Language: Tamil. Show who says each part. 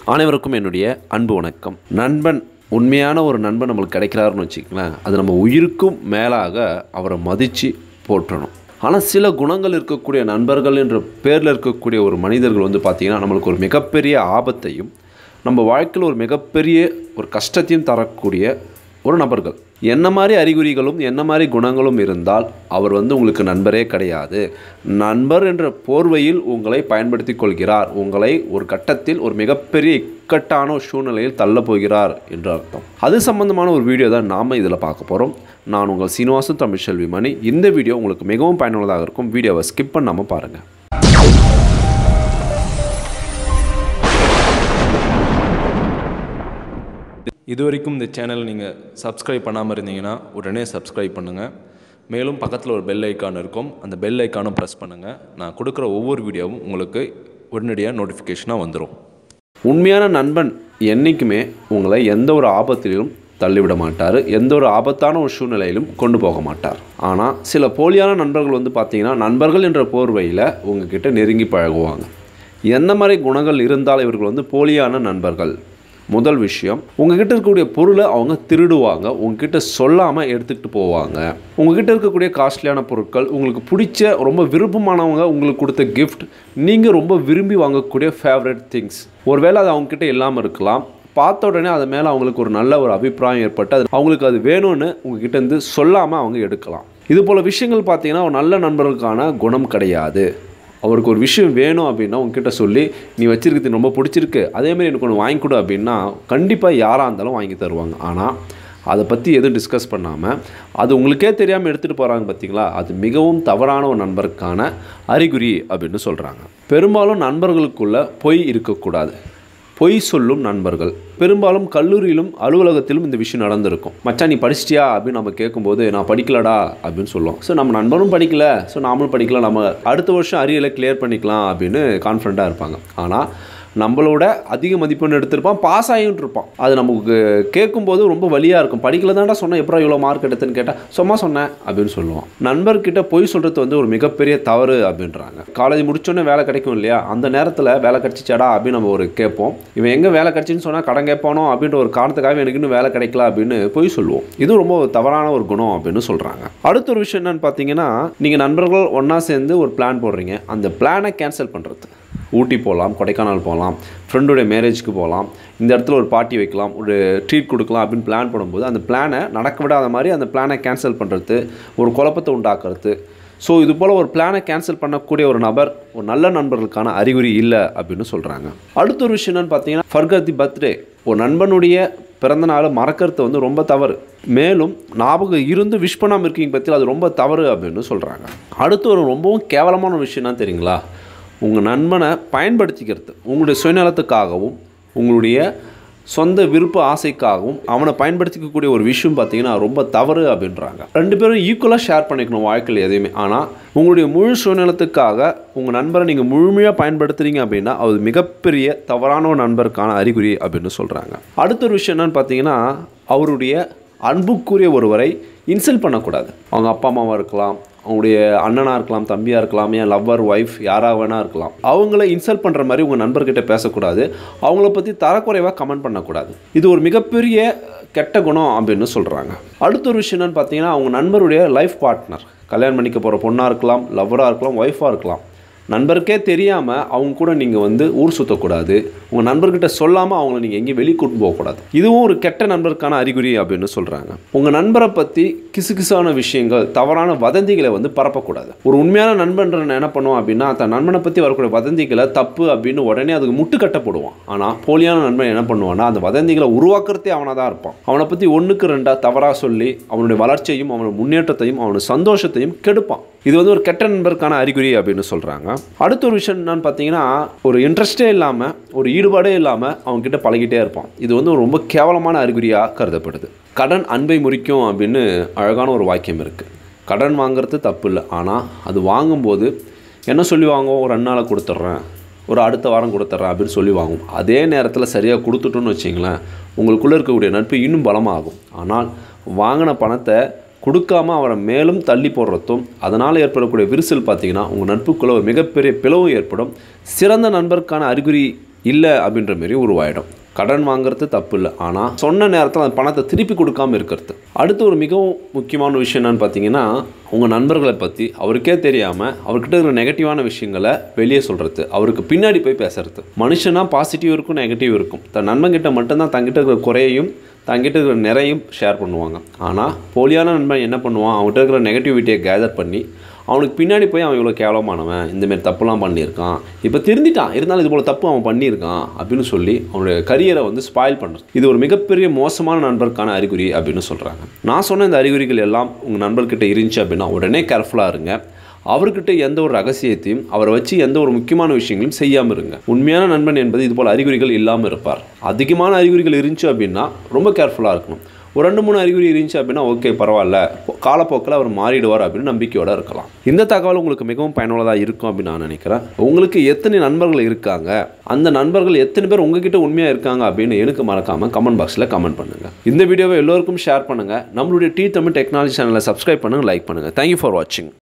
Speaker 1: அனைவருக்கும் என்னுடைய அன்பு வணக்கம் நண்பன் உண்மையான ஒரு நண்பன் நம்மளுக்கு கிடைக்கிறாருன்னு வச்சுக்கலாம் அது நம்ம உயிருக்கும் மேலாக அவரை மதித்து போற்றணும் ஆனால் சில குணங்கள் இருக்கக்கூடிய நண்பர்கள் என்ற பேரில் இருக்கக்கூடிய ஒரு மனிதர்கள் வந்து பார்த்திங்கன்னா நம்மளுக்கு ஒரு மிகப்பெரிய ஆபத்தையும் நம்ம வாழ்க்கையில் ஒரு மிகப்பெரிய ஒரு கஷ்டத்தையும் தரக்கூடிய ஒரு நபர்கள் என்ன மாதிரி அறிகுறிகளும் என்ன மாதிரி குணங்களும் இருந்தால் அவர் வந்து உங்களுக்கு நண்பரே கிடையாது நண்பர் என்ற போர்வையில் உங்களை பயன்படுத்தி கொள்கிறார் உங்களை ஒரு கட்டத்தில் ஒரு மிகப்பெரிய இக்கட்டான ஒரு சூழ்நிலையில் தள்ளப் போகிறார் என்று அர்த்தம் அது சம்பந்தமான ஒரு வீடியோ தான் நாம் இதில் பார்க்க போகிறோம் நான் உங்கள் சீனிவாசன் தமிழ்செல்வி மணி இந்த வீடியோ உங்களுக்கு மிகவும் பயனுள்ளதாக இருக்கும் வீடியோவை ஸ்கிப் பண்ணாமல் பாருங்கள்
Speaker 2: இது வரைக்கும் இந்த சேனல் நீங்கள் சப்ஸ்கிரைப் பண்ணாமல் இருந்தீங்கன்னா உடனே சப்ஸ்கிரைப் பண்ணுங்கள் மேலும் பக்கத்தில் ஒரு பெல் ஐக்கான் இருக்கும் அந்த பெல் ஐக்கானும் ப்ரெஸ் பண்ணுங்கள் நான் கொடுக்குற ஒவ்வொரு வீடியோவும் உங்களுக்கு உடனடியாக நோட்டிஃபிகேஷனாக வந்துடும்
Speaker 1: உண்மையான நண்பன் என்றைக்குமே உங்களை எந்த ஒரு ஆபத்திலும் தள்ளிவிட மாட்டார் எந்த ஒரு ஆபத்தான ஒரு சூழ்நிலையிலும் கொண்டு போக மாட்டார் ஆனால் சில போலியான நண்பர்கள் வந்து பார்த்தீங்கன்னா நண்பர்கள் என்ற போர்வையில் உங்ககிட்ட நெருங்கி பழகுவாங்க என்ன மாதிரி குணங்கள் இருந்தால் இவர்கள் வந்து போலியான நண்பர்கள் முதல் விஷயம் உங்ககிட்ட இருக்கக்கூடிய பொருளை அவங்க திருடுவாங்க உங்ககிட்ட சொல்லாமல் எடுத்துக்கிட்டு போவாங்க உங்ககிட்ட இருக்கக்கூடிய காஸ்ட்லியான பொருட்கள் உங்களுக்கு பிடிச்ச ரொம்ப விருப்பமானவங்க உங்களுக்கு கொடுத்த கிஃப்ட் நீங்கள் ரொம்ப விரும்பி வாங்கக்கூடிய ஃபேவரட் திங்ஸ் ஒருவேளை அது அவங்கக்கிட்ட இல்லாமல் இருக்கலாம் பார்த்த உடனே அது மேலே அவங்களுக்கு ஒரு நல்ல ஒரு அபிப்பிராயம் ஏற்பட்டு அது அவங்களுக்கு அது வேணும்னு உங்ககிட்ட இருந்து சொல்லாமல் அவங்க எடுக்கலாம் இது போல் விஷயங்கள் பார்த்தீங்கன்னா ஒரு நல்ல நண்பர்களுக்கான குணம் கிடையாது அவருக்கு ஒரு விஷயம் வேணும் அப்படின்னா உங்ககிட்ட சொல்லி நீ வச்சிருக்கிறது ரொம்ப பிடிச்சிருக்கு அதேமாதிரி எனக்கு ஒன்று வாங்கி கொடு அப்படின்னா கண்டிப்பாக யாராக இருந்தாலும் வாங்கி தருவாங்க ஆனால் அதை பற்றி எதுவும் டிஸ்கஸ் பண்ணாமல் அது உங்களுக்கே தெரியாமல் எடுத்துகிட்டு போகிறாங்க பார்த்தீங்களா அது மிகவும் தவறான ஒரு நண்பருக்கான அறிகுறி அப்படின்னு சொல்கிறாங்க பெரும்பாலும் நண்பர்களுக்குள்ள பொய் இருக்கக்கூடாது பொய் சொல்லும் நண்பர்கள் பெரும்பாலும் கல்லூரியிலும் அலுவலகத்திலும் இந்த விஷயம் நடந்திருக்கும் மச்சான் நீ படிச்சிட்டியா அப்படின்னு நம்ம கேட்கும்போது நான் படிக்கலடா அப்படின்னு சொல்லுவோம் ஸோ நம்ம நண்பரும் படிக்கல ஸோ நாமளும் படிக்கல நம்ம அடுத்த வருஷம் அரியலை கிளியர் பண்ணிக்கலாம் அப்படின்னு கான்ஃபிடண்ட்டாக இருப்பாங்க ஆனால் நம்மளோட அதிக மதிப்பெண் எடுத்திருப்பான் பாஸ் ஆகிட்டு இருப்பான் அது நமக்கு கேட்கும்போது ரொம்ப வலியாக இருக்கும் படிக்கல தான்டா சொன்னேன் எப்படா இவ்வளோ மார்க் எடுத்துன்னு கேட்டால் சும்மா சொன்னேன் அப்படின்னு சொல்லுவோம் நண்பர்கிட்ட பொய் சொல்கிறது வந்து ஒரு மிகப்பெரிய தவறு அப்படின்றாங்க காலேஜ் முடிச்சோடனே வேலை கிடைக்கும் இல்லையா அந்த நேரத்தில் வேலை கிடைச்சிச்சாடா அப்படின்னு நம்ம ஒரு கேட்போம் இவன் எங்கே வேலை கிடைச்சின்னு சொன்னால் கடன் கேட்பானோ அப்படின்ற ஒரு காரணத்துக்காக எனக்கு இன்னும் வேலை கிடைக்கல அப்படின்னு பொய் சொல்லுவோம் இது ரொம்ப தவறான ஒரு குணம் அப்படின்னு சொல்கிறாங்க அடுத்த ஒரு விஷயம் என்னன்னு பார்த்தீங்கன்னா நீங்கள் நண்பர்கள் ஒன்றா சேர்ந்து ஒரு பிளான் போடுறீங்க அந்த பிளானை கேன்சல் பண்ணுறது ஊட்டி போகலாம் கொடைக்கானல் போகலாம் ஃப்ரெண்டுடைய மேரேஜ்க்கு போகலாம் இந்த இடத்துல ஒரு பார்ட்டி வைக்கலாம் ஒரு ட்ரீட் கொடுக்கலாம் அப்படின்னு பிளான் பண்ணும்போது அந்த பிளானை நடக்க விடாத மாதிரி அந்த பிளானை கேன்சல் பண்ணுறது ஒரு குழப்பத்தை உண்டாக்குறது ஸோ இது போல் ஒரு பிளானை கேன்சல் பண்ணக்கூடிய ஒரு நபர் ஒரு நல்ல நண்பர்களுக்கான அறிகுறி இல்லை அப்படின்னு சொல்கிறாங்க அடுத்த ஒரு விஷயம் என்னன்னு பார்த்தீங்கன்னா ஃபர்கர் தி பர்த்டே ஒரு நண்பனுடைய பிறந்த நாளை மறக்கிறது வந்து ரொம்ப தவறு மேலும் ஞாபகம் இருந்து விஷ் பண்ணாமல் இருக்கீங்க பற்றி அது ரொம்ப தவறு அப்படின்னு சொல்கிறாங்க அடுத்து ஒரு ரொம்பவும் கேவலமான ஒரு விஷயம் என்ன தெரியுங்களா உங்கள் நண்பனை பயன்படுத்திக்கிறது உங்களுடைய சுயநலத்துக்காகவும் உங்களுடைய சொந்த விருப்ப ஆசைக்காகவும் அவனை பயன்படுத்திக்கக்கூடிய ஒரு விஷயம் பார்த்தீங்கன்னா ரொம்ப தவறு அப்படின்றாங்க ரெண்டு பேரும் ஈக்குவலாக ஷேர் பண்ணிக்கணும் வாழ்க்கையில் எதையுமே ஆனால் உங்களுடைய முழு சுயநலத்துக்காக உங்கள் நண்பரை நீங்கள் முழுமையாக பயன்படுத்துகிறீங்க அப்படின்னா அது மிகப்பெரிய தவறான ஒரு நண்பருக்கான அறிகுறி அப்படின்னு சொல்கிறாங்க அடுத்த ஒரு விஷயம் என்னன்னு பார்த்தீங்கன்னா அவருடைய அன்புக்குரிய ஒருவரை இன்சல்ட் பண்ணக்கூடாது அவங்க அப்பா அம்மாவாக இருக்கலாம் அவங்களுடைய அண்ணனாக இருக்கலாம் தம்பியாக இருக்கலாம் என் லவ்வர் ஒய்ஃப் யாராக வேணா இருக்கலாம் அவங்கள இன்சல்ட் பண்ணுற மாதிரி உங்கள் நண்பர்கிட்ட பேசக்கூடாது அவங்கள பற்றி தரக்குறைவாக கமெண்ட் பண்ணக்கூடாது இது ஒரு மிகப்பெரிய கெட்ட குணம் அப்படின்னு சொல்கிறாங்க அடுத்த ஒரு விஷயம் என்னன்னு பார்த்தீங்கன்னா அவங்க நண்பருடைய லைஃப் பார்ட்னர் கல்யாணம் பண்ணிக்க போகிற பொண்ணாக இருக்கலாம் லவ்வராக இருக்கலாம் ஒய்ஃபாக இருக்கலாம் நண்பருக்கே தெரியாமல் அவங்க கூட நீங்கள் வந்து ஊர் சுற்றக்கூடாது உங்கள் நண்பர்கிட்ட சொல்லாமல் அவங்கள நீங்கள் எங்கேயும் வெளியே கூட்டு போகக்கூடாது இதுவும் ஒரு கெட்ட நண்பருக்கான அறிகுறி அப்படின்னு சொல்கிறாங்க உங்கள் நண்பரை பற்றி கிசுகிசான விஷயங்கள் தவறான வதந்திகளை வந்து பரப்பக்கூடாது ஒரு உண்மையான நண்பன்ற என்ன பண்ணுவான் அப்படின்னா தன் நண்பனை பற்றி வரக்கூடிய வதந்திகளை தப்பு அப்படின்னு உடனே அதுக்கு முட்டுக்கட்ட போடுவான் ஆனால் போலியான நண்பன் என்ன பண்ணுவான்னா அந்த வதந்திகளை உருவாக்குறதே அவனாக தான் இருப்பான் அவனை பற்றி ஒன்றுக்கு ரெண்டாக தவறாக சொல்லி அவனுடைய வளர்ச்சியையும் அவனுடைய முன்னேற்றத்தையும் அவனுடைய சந்தோஷத்தையும் கெடுப்பான் இது வந்து ஒரு கெட்ட நண்பருக்கான அறிகுறி அப்படின்னு சொல்கிறாங்க அடுத்த ஒரு விஷயம் என்னன்னு பார்த்தீங்கன்னா ஒரு இன்ட்ரெஸ்டே இல்லாமல் ஒரு ஈடுபாடே இல்லாமல் அவங்ககிட்ட பழகிட்டே இருப்பான் இது வந்து ஒரு ரொம்ப கேவலமான அறிகுறியாக கருதப்படுது கடன் அன்பை முறிக்கும் அப்படின்னு அழகான ஒரு வாக்கியம் இருக்குது கடன் வாங்குறது தப்பு இல்லை ஆனால் அது வாங்கும்போது என்ன சொல்லி வாங்குவோம் ஒரு ரெண்டு நாளை கொடுத்துட்றேன் ஒரு அடுத்த வாரம் கொடுத்துட்றேன் அப்படின்னு சொல்லி வாங்குவோம் அதே நேரத்தில் சரியாக கொடுத்துட்டோன்னு வச்சிங்களேன் உங்களுக்குள்ளே இருக்கக்கூடிய நட்பு இன்னும் பலமாகும் ஆனால் வாங்கின பணத்தை கொடுக்காம அவரை மேலும் தள்ளி போடுறதும் அதனால் ஏற்படக்கூடிய விரிசல் பார்த்தீங்கன்னா உங்கள் நட்புக்குள்ள ஒரு மிகப்பெரிய பிளவும் ஏற்படும் சிறந்த நண்பருக்கான அறிகுறி இல்லை அப்படின்ற மாரி உருவாயிடும் கடன் வாங்குறது தப்பு இல்லை ஆனால் சொன்ன நேரத்தில் அந்த பணத்தை திருப்பி கொடுக்காம இருக்கிறது அடுத்து ஒரு மிகவும் முக்கியமான விஷயம் என்னன்னு பார்த்தீங்கன்னா உங்கள் நண்பர்களை பற்றி அவருக்கே தெரியாமல் அவர்கிட்ட இருக்கிற நெகட்டிவான விஷயங்களை வெளியே சொல்கிறது அவருக்கு பின்னாடி போய் பேசுறது மனுஷனா பாசிட்டிவ் இருக்கும் நெகட்டிவ் இருக்கும் தன் நண்பன்கிட்ட மட்டும்தான் தங்கிட்ட இருக்கிற குறையையும் தங்கிட்ட இருக்கிற நிறையும் ஷேர் பண்ணுவாங்க ஆனால் போலியான நண்பன் என்ன பண்ணுவான் அவன்கிட்ட இருக்கிற நெகட்டிவிட்டியை கேதர் பண்ணி அவனுக்கு பின்னாடி போய் அவன் இவ்வளோ கேவலமானவன் இந்தமாரி தப்புலாம் பண்ணியிருக்கான் இப்போ திருந்திட்டான் இருந்தாலும் இது போல் தப்பு அவன் பண்ணியிருக்கான் அப்படின்னு சொல்லி அவனுடைய கரியரை வந்து ஸ்பாயில் பண்ணுறது இது ஒரு மிகப்பெரிய மோசமான நண்பருக்கான அறிகுறி அப்படின்னு சொல்கிறாங்க நான் சொன்ன இந்த அறிகுறிகள் எல்லாம் உங்கள் நண்பர்கிட்ட இருந்துச்சு அப்படின்னா உடனே கேர்ஃபுல்லாக இருங்க அவர்கிட்ட எந்த ஒரு ரகசியத்தையும் அவரை வச்சு எந்த ஒரு முக்கியமான விஷயங்களையும் செய்யாமல் இருங்க உண்மையான நண்பன் என்பது இது போல் அறிகுறிகள் இல்லாமல் இருப்பார் அதிகமான அறிகுறிகள் இருந்துச்சு அப்படின்னா ரொம்ப கேர்ஃபுல்லாக இருக்கணும் ஒரு ரெண்டு மூணு அறிகுறி இருந்துச்சு அப்படின்னா ஓகே பரவாயில்ல போ- காலப்போக்கில் அவர் மாறிடுவார் அப்படின்னு நம்பிக்கையோட இருக்கலாம் இந்த தகவல் உங்களுக்கு மிகவும் பயனுள்ளதாக இருக்கும் அப்படின்னு நான் நினைக்கிறேன் உங்களுக்கு எத்தனை நண்பர்கள் இருக்காங்க அந்த நண்பர்கள் எத்தனை பேர் உங்ககிட்ட உண்மையாக இருக்காங்க அப்படின்னு எனக்கு மறக்காமல் கமெண்ட் பாக்ஸில் கமெண்ட் பண்ணுங்கள் இந்த வீடியோவை எல்லோருக்கும் ஷேர் பண்ணுங்கள் நம்மளுடைய டி தமிழ் டெக்னாலஜி சேனலை சப்ஸ்கிரைப் பண்ணுங்கள் லைக் பண்ணுங்கள் தேங்க்யூ ஃபார் வாட்சிங்